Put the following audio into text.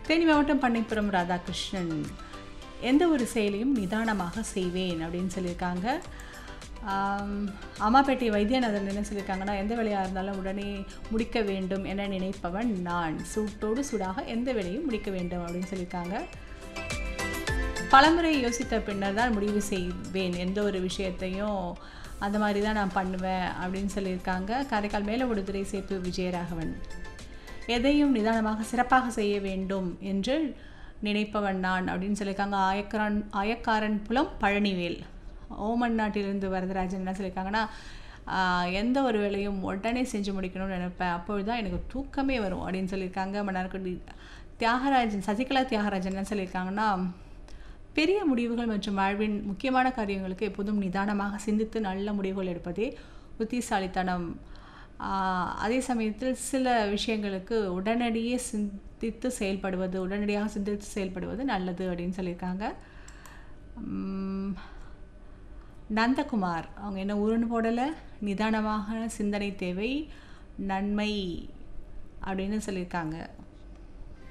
தேனி மாவட்டம் பண்ணைப்புறம் ராதாகிருஷ்ணன் எந்த ஒரு செயலையும் நிதானமாக செய்வேன் அப்படின்னு சொல்லியிருக்காங்க ஆம், அம்மாப்பேட்டை வைத்தியநாதன் என்ன சொல்லியிருக்காங்கன்னா எந்த வேலையாக இருந்தாலும் உடனே முடிக்க வேண்டும் என நினைப்பவன் நான் சூட்டோடு சூடாக எந்த வேலையும் முடிக்க வேண்டும் அப்படின்னு சொல்லியிருக்காங்க பலமுறை யோசித்த பின்னர் தான் முடிவு செய்வேன் எந்த ஒரு விஷயத்தையும் அந்த மாதிரி தான் நான் பண்ணுவேன் அப்படின்னு சொல்லியிருக்காங்க காரைக்கால் மேலவுடுதுறை சேப்பு விஜயராகவன் எதையும் நிதானமாக சிறப்பாக செய்ய வேண்டும் என்று நினைப்பவன் நான் அப்படின்னு சொல்லியிருக்காங்க ஆயக்காரன் ஆயக்காரன் புலம் பழனிவேல் ஓமன் நாட்டிலிருந்து வரதராஜன் என்ன சொல்லியிருக்காங்கன்னா ஆஹ், எந்த ஒரு வேலையும் உடனே செஞ்சு முடிக்கணும்னு நினைப்பேன் அப்பொழுது தான் எனக்கு தூக்கமே வரும் அப்படின்னு சொல்லியிருக்காங்க மன்னார்குடி தியாகராஜன் சசிகலா தியாகராஜன் என்ன சொல்லியிருக்காங்கன்னா பெரிய முடிவுகள் மற்றும் வாழ்வின் முக்கியமான காரியங்களுக்கு எப்போதும் நிதானமாக சிந்தித்து நல்ல முடிவுகள் எடுப்பதே புத்திசாலித்தனம் ஆஹ், அதே சமயத்தில் சில விஷயங்களுக்கு உடனடியே சிந்தித்து செயல்படுவது உடனடியாக சிந்தித்து செயல்படுவது நல்லது அப்படின்னு சொல்லியிருக்காங்க உம், நந்தகுமார் அவங்க என்ன ஊருன்னு போடலை நிதானமாக சிந்தனை தேவை நன்மை அப்படின்னு சொல்லியிருக்காங்க